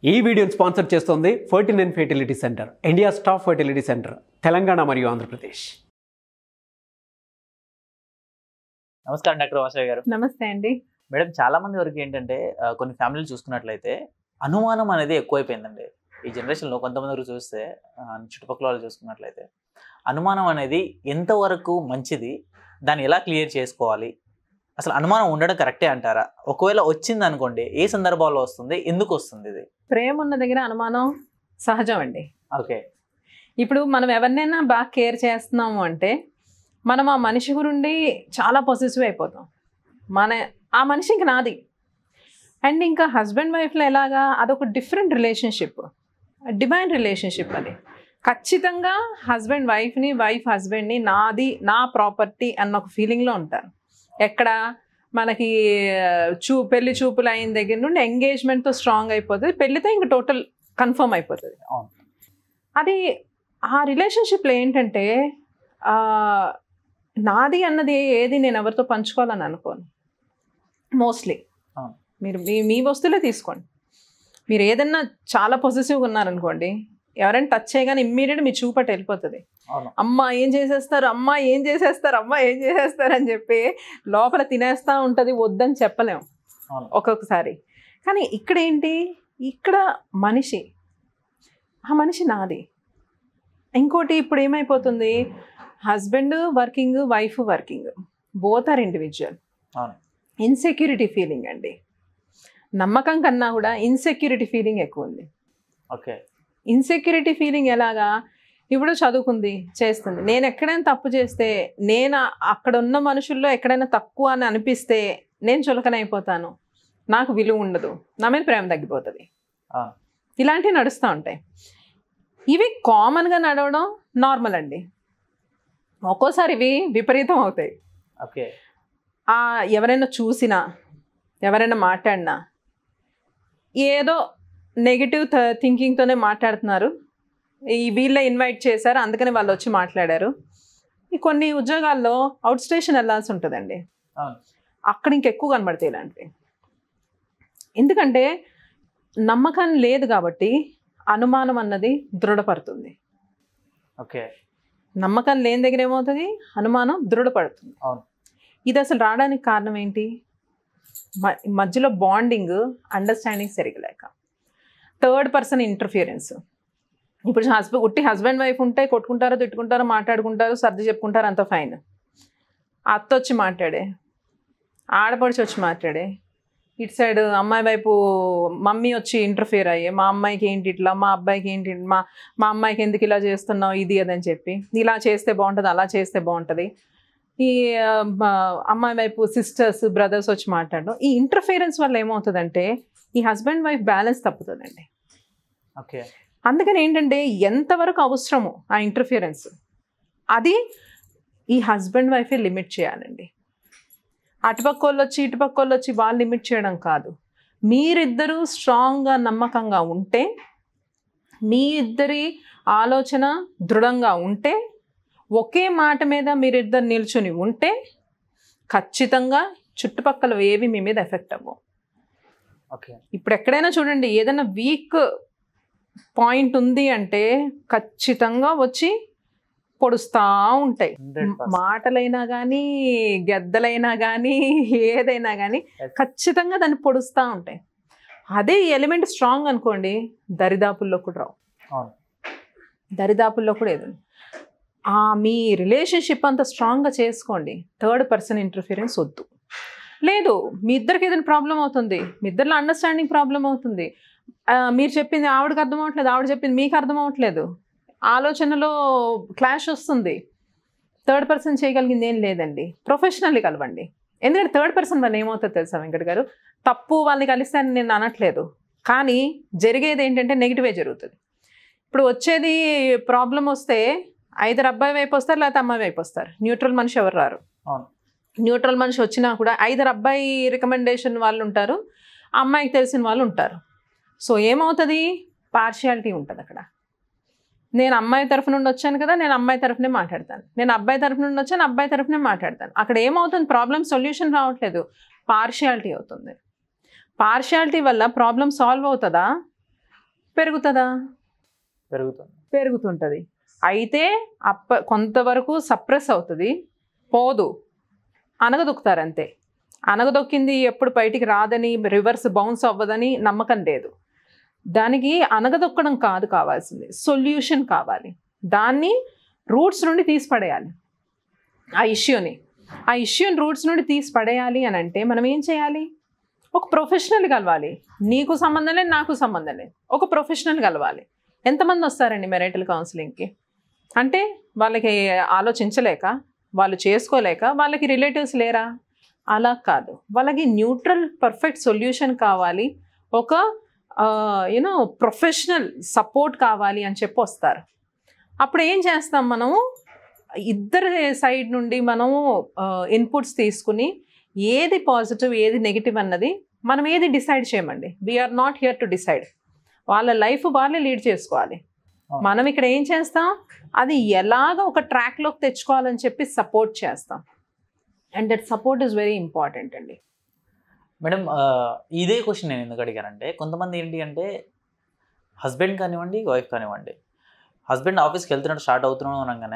ఈ వీడియోని స్పాన్సర్ చేస్తోంది forty nine fertility centre India staff fertility centre Telangana మరియు ఆంధ్రప్రదేశ్ నమస్కారం డాక్టర్ వాసవి గారు నమస్తే అండి మేడం చాలా మంది వరకు ఏంటంటే ఆ, కొన్ని ఫ్యామిలీలు చూసుకున్నట్లయితే అనుమానం అనేది ఎక్కువైపోయిందండి ఈ జనరేషన్లో కొంతమంది వరకు చూస్తే ఆ, చుట్టుపక్కల వాళ్ళు చూసుకున్నట్లయితే అనుమానం అనేది ఎంతవరకు మంచిది దాన్ని ఎలా క్లియర్ చేసుకోవాలి అసలు అనుమానం ఉండడం కరెక్టే అంటారా ఒకవేళ వచ్చింది అనుకోండి ఏ సందర్భాల్లో వస్తుంది ఎందుకు వస్తుంది ఇది ప్రేమ ఉన్న దగ్గర అనుమానం సహజం అండి ఓకే ఇప్పుడు మనం ఎవరినైనా బాగా కేర్ చేస్తున్నాము అంటే మనం ఆ మనిషి గురుండి చాలా పొసెసివ్ అయిపోతాం మన ఆ మనిషి ఇంక నాది అండ్ ఇంకా హస్బెండ్ వైఫ్లో ఎలాగా అదొక డిఫరెంట్ రిలేషన్షిప్ డివైన్ రిలేషన్షిప్ అది ఖచ్చితంగా హస్బెండ్ వైఫ్ని వైఫ్ హస్బెండ్ని నాది నా ప్రాపర్టీ అన్న ఒక ఫీలింగ్లో ఉంటారు ఎక్కడ మనకి ఆ, చూ పెళ్లి చూపులు అయిన దగ్గర నుండి ఎంగేజ్మెంట్తో స్ట్రాంగ్ అయిపోతుంది పెళ్లితో ఇంక టోటల్ కన్ఫర్మ్ అయిపోతుంది అవును అది ఆ రిలేషన్షిప్లో ఏంటంటే ఆ, నాది అన్నది ఏది నేను ఎవరితో పంచుకోవాలని అనుకోను మోస్ట్లీ అవును. మీరు మీ మీ వస్తువులే తీసుకోండి మీరు ఏదన్నా చాలా పొజిటివ్గా ఉన్నారనుకోండి ఎవరైనా టచ్ చేయగానే ఇమ్మీడియట్ మీ చూపట్ వెళ్ళిపోతుంది అవును అమ్మ ఏం చేసేస్తారు అమ్మ ఏం చేసేస్తారు అమ్మ ఏం చేసేస్తారు అని చెప్పి లోపల తినేస్తూ ఉంటుంది వద్దని చెప్పలేము అవును ఒక్కొక్కసారి కానీ ఇక్కడ ఏంటి ఇక్కడ మనిషి ఆ మనిషి నాది ఇంకోటి ఇప్పుడు ఏమైపోతుంది husband working wife working both are individual అవును ఇన్సెక్యూరిటీ ఫీలింగ్ అండి నమ్మకం కన్నా కూడా ఇన్సెక్యూరిటీ ఫీలింగ్ ఎక్కువ ఉంది ఓకే ఇన్సెక్యూరిటీ ఫీలింగ్ ఎలాగా ఇప్పుడు చదువుకుంది చేస్తుంది నేను ఎక్కడైనా తప్పు చేస్తే నేను అక్కడ ఉన్న మనుషుల్లో ఎక్కడైనా తక్కువ అని అనిపిస్తే నేను చులకనైపోతాను నాకు విలువ ఉండదు నా మీద ప్రేమ తగ్గిపోతుంది అవును ఇలాంటివి నడుస్తూ ఉంటాయి ఇవి కామన్గా నడవడం నార్మల్ అండి ఒక్కోసారి ఇవి విపరీతం అవుతాయి ఓకే ఆ ఎవరైనా చూసినా ఎవరైనా మాట్లాడినా ఏదో నెగిటివ్ థింకింగ్తోనే మాట్లాడుతున్నారు ఈ వీళ్ళే ఇన్వైట్ చేశారు అందుకని వాళ్ళు వచ్చి మాట్లాడారు ఈ కొన్ని ఉద్యోగాల్లో అవుట్ స్టేషన్ వెళ్ళాల్సి ఉంటుందండి అవును అక్కడ ఇంకెక్కువ కనబడతాయి ఇలాంటివి ఎందుకంటే నమ్మకం లేదు కాబట్టి అనుమానం అన్నది దృఢపడుతుంది ఓకే నమ్మకం లేని దగ్గర ఏమవుతుంది అనుమానం దృఢపడుతుంది అవును ఇది అసలు రావడానికి కారణం ఏంటి మ- మధ్యలో బాండింగ్ అండర్స్టాండింగ్ సరిగ్గా లేక థర్డ్ పర్సన్ ఇంటర్ఫియరెన్స్ ఇప్పుడు హస్బెండ్ ఉట్టి హస్బెండ్ వైఫ్ ఉంటే కొట్టుకుంటారో తిట్టుకుంటారో మాట్లాడుకుంటారో సర్ది చెప్పుకుంటారో అంత ఫైన్ అత్త వచ్చి మాట్లాడే ఆడపడిచి వచ్చి మాట్లాడే ఇటు సైడ్ అమ్మాయి వైపు మమ్మీ వచ్చి ఇంటర్ఫియర్ అయ్యే మా అమ్మాయికి ఏంటి ఇట్లా మా అబ్బాయికి ఏంటి ఇట్లా, మా మా అమ్మాయికి ఎందుకు ఇలా చేస్తున్నావు ఇది అదని చెప్పి ఇలా చేస్తే బాగుంటుంది అలా చేస్తే బాగుంటుంది ఈ ఆ, మా అమ్మాయి వైపు సిస్టర్స్ బ్రదర్స్ వచ్చి మాట్లాడడం ఈ ఇంటర్ఫియరెన్స్ వల్ల ఏమవుతుందంటే ఈ హస్బెండ్ వైఫ్ బ్యాలెన్స్ తప్పుతుందండి ఓకే అందుకని ఏంటంటే ఎంతవరకు అవసరమో ఆ ఇంటర్ఫియరెన్స్ అది ఈ హస్బెండ్ వైఫే లిమిట్ చేయాలండి అటుపక్క వాళ్ళు వచ్చి ఇటుపక్క వాళ్ళు వచ్చి వాళ్ళు లిమిట్ చేయడం కాదు మీరిద్దరూ స్ట్రాంగ్గా నమ్మకంగా ఉంటే మీ ఇద్దరి ఆలోచన దృఢంగా ఉంటే ఒకే మాట మీద మీరిద్దరు నిల్చుని ఉంటే ఖచ్చితంగా చుట్టుపక్కల ఏవి మీ మీద ఎఫెక్ట్ అవ్వవు ఓకే ఇప్పుడు ఎక్కడైనా చూడండి ఏదైనా వీక్ పాయింట్ ఉంది అంటే ఖచ్చితంగా వచ్చి పొడుస్తూ ఉంటాయి హండ్రెడ్ మాటలైనా కానీ గెద్దలైనా కానీ ఏదైనా కానీ Yes. ఖచ్చితంగా దాన్ని పొడుస్తూ ఉంటాయి అదే ఎలిమెంట్ స్ట్రాంగ్ అనుకోండి దరిదాపుల్లో కూడా రావు అవును దరిదాపుల్లో కూడా ఏది ఆ మీ రిలేషన్షిప్ అంత స్ట్రాంగ్గా చేసుకోండి థర్డ్ పర్సన్ ఇంటర్ఫిరెన్స్ వద్దు లేదు మీ ఇద్దరికి ఏదైనా ప్రాబ్లం అవుతుంది మీ ఇద్దరిలో అండర్స్టాండింగ్ ప్రాబ్లం అవుతుంది ఆ, మీరు చెప్పింది ఆవిడకి అర్థం అవ్వట్లేదు ఆవిడ చెప్పింది మీకు అర్థం అవ్వట్లేదు ఆలోచనలో క్లాష్ వస్తుంది థర్డ్ పర్సన్ చేయగలిగింది ఏం లేదండి ప్రొఫెషనల్లీ కలవండి ఎందుకంటే థర్డ్ పర్సన్ వల్ల ఏమవుతుందో తెలుసా వెంకట్ గారు తప్పు వాళ్ళని కలిస్తే అని నేను అనట్లేదు కానీ జరిగేది ఏంటంటే నెగిటివే జరుగుతుంది ఇప్పుడు వచ్చేది ప్రాబ్లం వస్తే ఐదరు అబ్బాయి వైపు వస్తారు లేకపోతే అమ్మాయి వైపు వస్తారు న్యూట్రల్ మనిషి ఎవరు రారు అవును న్యూట్రల్ మనిషి వచ్చినా కూడా ఐదరు అబ్బాయి రికమెండేషన్ వాళ్ళు ఉంటారు అమ్మాయికి తెలిసిన వాళ్ళు ఉంటారు సో ఏమవుతుంది పార్షియాలిటీ ఉంటుంది అక్కడ నేను అమ్మాయి తరఫు నుండి వచ్చాను కదా నేను అమ్మాయి తరఫునే మాట్లాడతాను నేను అబ్బాయి తరఫు నుండి వచ్చాను అబ్బాయి తరఫునే మాట్లాడతాను అక్కడ ఏమవుతుంది ప్రాబ్లం సొల్యూషన్ రావట్లేదు పార్షియాలిటీ అవుతుంది పార్షియాలిటీ వల్ల ప్రాబ్లం సాల్వ్ అవుతుందా పెరుగుతుందా పెరుగుతుంది పెరుగుతుంటుంది అయితే అప్ప కొంతవరకు సప్రెస్ అవుతుంది పోదు అనగదొక్కుతారు అంతే అనగదొక్కింది ఎప్పుడు బయటికి రాదని రివర్స్ బౌన్స్ అవ్వదని నమ్మకం లేదు దానికి అనగదొక్కడం కాదు కావాల్సింది సొల్యూషన్ కావాలి దాన్ని రూట్స్ నుండి తీసి పడేయాలి ఆ ఇష్యూని ఆ ఇష్యూని రూట్స్ నుండి తీసి పడేయాలి అని అంటే మనం ఏం చేయాలి ఒక ప్రొఫెషనల్ కలవాలి నీకు సంబంధం లేదు నాకు సంబంధం లేదు ఒక ప్రొఫెషనల్ కలవాలి ఎంతమంది వస్తారండి మెరైటల్ కౌన్సిలింగ్కి అంటే వాళ్ళకి ఆలోచించలేక వాళ్ళు చేసుకోలేక వాళ్ళకి రిలేటివ్స్ లేరా అలా కాదు వాళ్ళకి న్యూట్రల్ పర్ఫెక్ట్ సొల్యూషన్ కావాలి ఒక యూనో ప్రొఫెషనల్ సపోర్ట్ కావాలి అని చెప్పి వస్తారు అప్పుడు ఏం చేస్తాం మనము ఇద్దరు సైడ్ నుండి మనము ఇన్పుట్స్ తీసుకుని ఏది పాజిటివ్ ఏది నెగిటివ్ అన్నది మనం ఏది డిసైడ్ చేయమండి we're not here to decide వాళ్ళ లైఫ్ వాళ్ళే లీడ్ చేసుకోవాలి అవును. మనం ఇక్కడ ఏం చేస్తాం అది ఎలాగ ఒక ట్రాక్లోకి తెచ్చుకోవాలని చెప్పి సపోర్ట్ చేస్తాం and that support is very important అండి మేడం ఆ, ఇదే క్వశ్చన్ నేను ఎందుకు అడిగానంటే కొంతమంది ఏంటి అంటే హస్బెండ్ కానివ్వండి వైఫ్ కానివ్వండి హస్బెండ్ ఆఫీస్కి వెళ్తున్నాడు స్టార్ట్ అవుతున్నాడు అనగానే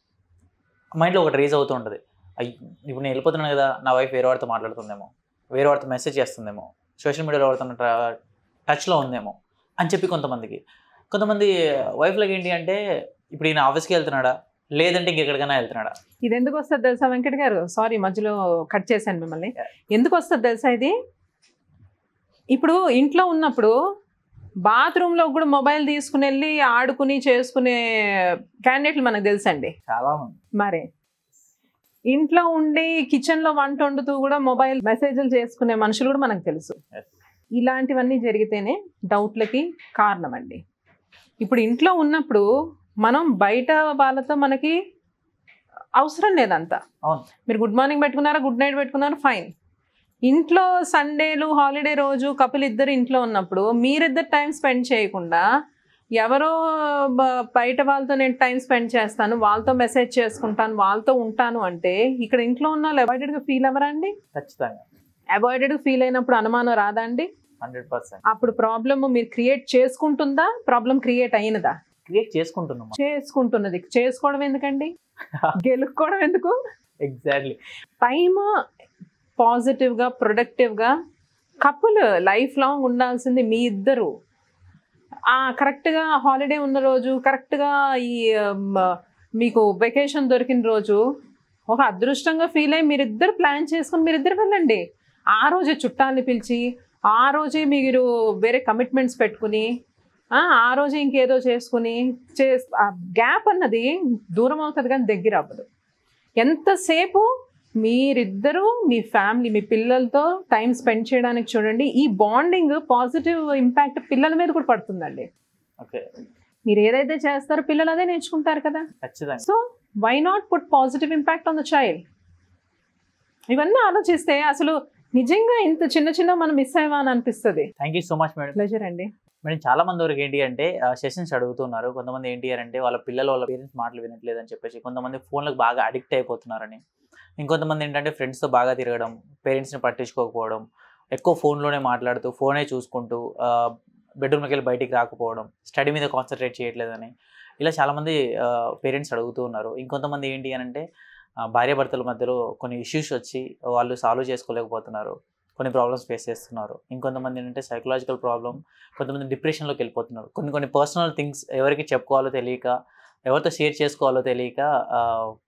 మైండ్లో ఒకటి రేజ్ అవుతూ ఉంటుంది అయ్యి ఇప్పుడు నేను వెళ్ళిపోతున్నాను కదా నా వైఫ్ వేరే వాడితో మాట్లాడుతుందేమో వేరే వాడితో మెసేజ్ చేస్తుందేమో సోషల్ మీడియాలో వాడుతున్న టచ్లో ఉందేమో అని చెప్పి కొంతమందికి కొంతమంది వైఫ్లకి ఏంటి అంటే ఇప్పుడు ఈయన ఆఫీస్కి వెళ్తున్నాడా లేదంటే ఇంకెక్కడికైనా వెళ్తున్నాడా ఇది ఎందుకు వస్తుంది తెలుసా వెంకట్ గారు సారీ మధ్యలో కట్ చేశాను మిమ్మల్ని ఎందుకు వస్తుంది తెలుసా ఇది ఇప్పుడు ఇంట్లో ఉన్నప్పుడు బాత్రూంలో కూడా మొబైల్ తీసుకుని వెళ్ళి ఆడుకుని చేసుకునే క్యాండిడేట్లు మనకు తెలుసండి చాలా మంది మరే ఇంట్లో ఉండి కిచెన్లో వంట వండుతూ కూడా మొబైల్ మెసేజ్లు చేసుకునే మనుషులు కూడా మనకు తెలుసు Yes. ఇలాంటివన్నీ జరిగితేనే డౌట్లకి కారణం అండి ఇప్పుడు ఇంట్లో ఉన్నప్పుడు మనం బయట వాళ్ళతో మనకి అవసరం లేదంతా అవును. మీరు గుడ్ మార్నింగ్ పెట్టుకున్నారా గుడ్ నైట్ పెట్టుకున్నారా ఫైన్ ఇంట్లో సండేలు హాలిడే రోజు కపుల్ ఇద్దరు ఇంట్లో ఉన్నప్పుడు మీరిద్దరు టైం స్పెండ్ చేయకుండా ఎవరో బ- బయట వాళ్ళతో నేను టైం స్పెండ్ చేస్తాను వాళ్ళతో మెసేజ్ చేసుకుంటాను వాళ్ళతో ఉంటాను అంటే ఇక్కడ ఇంట్లో ఉన్న వాళ్ళు అవాయిడెడ్గా ఫీల్ అవ్వరా అండి ఖచ్చితంగా అవాయిడెడ్గా ఫీల్ అయినప్పుడు అనుమానం రాదా అండి హండ్రెడ్ పర్సెంట్ అప్పుడు ప్రాబ్లమ్ మీరు క్రియేట్ చేసుకుంటుందా ప్రాబ్లం క్రియేట్ అయినదా క్రియేట్ చేసుకుంటున్నాం చేసుకుంటున్నది చేసుకోవడం ఎందుకండి గెలుక్కోవడం ఎందుకు ఎగ్జాక్ట్లీ టైమ్ పాజిటివ్గా ప్రొడక్టివ్గా కపుల్ లైఫ్ లాంగ్ ఉండాల్సింది మీ ఇద్దరు ఆ కరెక్ట్గా హాలిడే ఉన్న రోజు కరెక్ట్గా ఈ మ, మీకు వెకేషన్ దొరికిన రోజు ఒక అదృష్టంగా ఫీల్ అయ్యి మీరిద్దరు ప్లాన్ చేసుకుని మీరిద్దరు వెళ్ళండి ఆ రోజే చుట్టాలని పిలిచి ఆ రోజే మీరు వేరే కమిట్మెంట్స్ పెట్టుకుని ఆ ఆ రోజే ఇంకేదో చేసుకుని చే ఆ గ్యాప్ అన్నది దూరం అవుతుంది కానీ దగ్గర అవ్వదు ఎంతసేపు మీరిద్దరూ మీ ఫ్యామిలీ మీ పిల్లలతో టైం స్పెండ్ చేయడానికి చూడండి ఈ బాండింగ్ పాజిటివ్ ఇంపాక్ట్ పిల్లల మీద కూడా పడుతుందండి ఓకే మీరు ఏదైతే చేస్తారో పిల్లలు అదే నేర్చుకుంటారు కదా ఖచ్చితంగా so why not put positive impact on the child ఇవన్నీ ఆలోచిస్తే అసలు నిజంగా ఇంత చిన్న చిన్న మనం మిస్ అయ్యమా అని అనిపిస్తుంది thank you so much madam pleasure అండి మేడం చాలా మంది వరకు ఏంటి అంటే సెషన్స్ అడుగుతున్నారు కొంతమంది ఏంటి అని అంటే వాళ్ళ పిల్లలు వాళ్ళ పేరెంట్స్ మాటలు వినట్లేదు అని చెప్పేసి కొంతమంది ఫోన్లకు బాగా అడిక్ట్ అయిపోతున్నారని ఇంకొంతమంది ఏంటంటే ఫ్రెండ్స్తో బాగా తిరగడం పేరెంట్స్ని పట్టించుకోకపోవడం ఎక్కువ ఫోన్లోనే మాట్లాడుతూ ఫోనే చూసుకుంటూ బెడ్రూమ్కి వెళ్ళి బయటికి రాకపోవడం స్టడీ మీద కాన్సన్ట్రేట్ చేయట్లేదని ఇలా చాలామంది పేరెంట్స్ అడుగుతూ ఉన్నారు ఇంకొంతమంది ఏంటి అని అంటే ఆ, భార్యాభర్తల మధ్యలో కొన్ని ఇష్యూస్ వచ్చి వాళ్ళు సాల్వ్ చేసుకోలేకపోతున్నారు కొన్ని ప్రాబ్లమ్స్ ఫేస్ చేస్తున్నారు ఇంకొంతమంది ఏంటంటే సైకలాజికల్ ప్రాబ్లం కొంతమంది డిప్రెషన్లోకి వెళ్ళిపోతున్నారు కొన్ని కొన్ని పర్సనల్ థింగ్స్ ఎవరికి చెప్పుకోవాలో తెలియక ఎవరితో షేర్ చేసుకోవాలో తెలియక ఆ,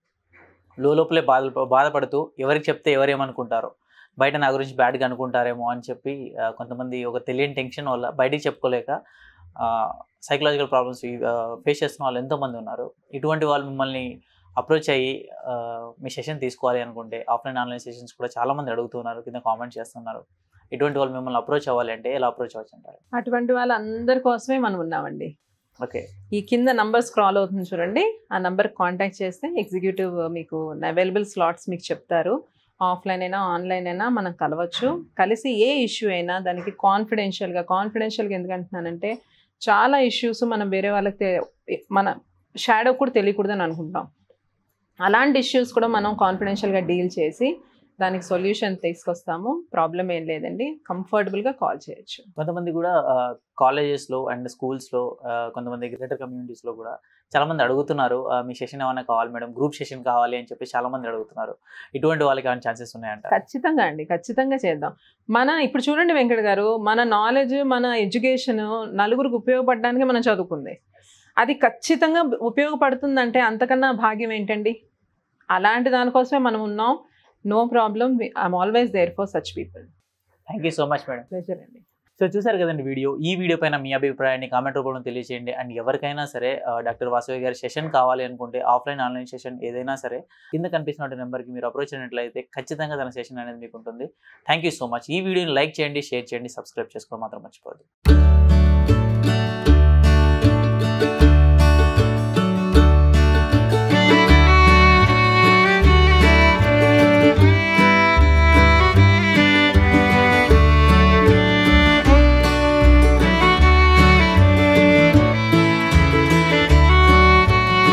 లోపలే బాధ బాధపడుతూ ఎవరికి చెప్తే ఎవరేమనుకుంటారో బయట నా గురించి బ్యాడ్గా అనుకుంటారేమో అని చెప్పి ఆ, కొంతమంది ఒక తెలియని టెన్షన్ వల్ల బయటికి చెప్పుకోలేక సైకలాజికల్ ప్రాబ్లమ్స్ ఫేస్ చేస్తున్న వాళ్ళు ఎంతోమంది ఉన్నారు ఇటువంటి వాళ్ళు మిమ్మల్ని అప్రోచ్ అయ్యి ఆ, మీ సెషన్ తీసుకోవాలి అనుకుంటే ఆఫ్లైన్ ఆన్లైన్ సెషన్స్ కూడా చాలామంది అడుగుతున్నారు కింద కామెంట్ చేస్తున్నారు ఇటువంటి వాళ్ళు మిమ్మల్ని అప్రోచ్ అవ్వాలి అంటే ఎలా అప్రోచ్ అవ్వచ్చు అంటారు అటువంటి వాళ్ళందరి కోసమే మనం ఉన్నామండి ఓకే ఈ కింద నంబర్ స్క్రాల్ అవుతుంది చూడండి ఆ నంబర్ కాంటాక్ట్ చేస్తే ఎగ్జిక్యూటివ్ మీకు అవైలబుల్ స్లాట్స్ మీకు చెప్తారు ఆఫ్లైన్ అయినా ఆన్లైన్ అయినా మనం కలవచ్చు కలిసి ఏ ఇష్యూ అయినా దానికి కాన్ఫిడెన్షియల్గా కాన్ఫిడెన్షియల్గా ఎందుకంటున్నానంటే చాలా ఇష్యూస్ మనం వేరే వాళ్ళకి తె- మన షాడో కూడా తెలియకూడదని అనుకుంటాం అలాంటి ఇష్యూస్ కూడా మనం కాన్ఫిడెన్షియల్గా డీల్ చేసి దానికి సొల్యూషన్ తీసుకొస్తాము ప్రాబ్లం ఏం లేదండి కంఫర్టబుల్గా కాల్ చేయొచ్చు కొంతమంది కూడా కాలేజెస్లో అండ్ స్కూల్స్లో కొంతమంది గ్రేటర్ కమ్యూనిటీస్లో కూడా చాలా మంది అడుగుతున్నారు ఆ, మీ సెషన్ ఏమైనా కావాలి మేడం గ్రూప్ సెషన్ కావాలి అని చెప్పి చాలా మంది అడుగుతున్నారు ఇటువంటి వాళ్ళకి ఏమైనా ఛాన్సెస్ ఉన్నాయంట ఖచ్చితంగా అండి ఖచ్చితంగా చేద్దాం మన ఇప్పుడు చూడండి వెంకట్ గారు మన నాలెడ్జ్ మన ఎడ్యుకేషన్ నలుగురికి ఉపయోగపడడానికి మనం చదువుకుంది అది ఖచ్చితంగా ఉపయోగపడుతుందంటే అంతకన్నా భాగ్యం ఏంటండి అలాంటి దానికోసమే మనం ఉన్నాం no problem I'm always there for such people thank you so much madam pleasure అండి సో చూసారు కదండి వీడియో ఈ వీడియో పైన మీ అభిప్రాయాన్ని కామెంట్ రూపంలో తెలియజేయండి అండ్ ఎవరికైనా సరే ఆ, డాక్టర్ వాసవి గారి సెషన్ కావాలి అనుకుంటే ఆఫ్లైన్ ఆన్లైన్ సెషన్ ఏదైనా సరే కింద కనిపిస్తున్న నెంబర్కి మీరు అప్రోచ్ అయినట్లయితే ఖచ్చితంగా తన సెషన్ అనేది మీకు ఉంటుంది థ్యాంక్ యూ సో మచ్ ఈ వీడియోని లైక్ చేయండి షేర్ చేయండి సబ్స్క్రైబ్ చేసుకోవడం మాత్రం మర్చిపోవద్దు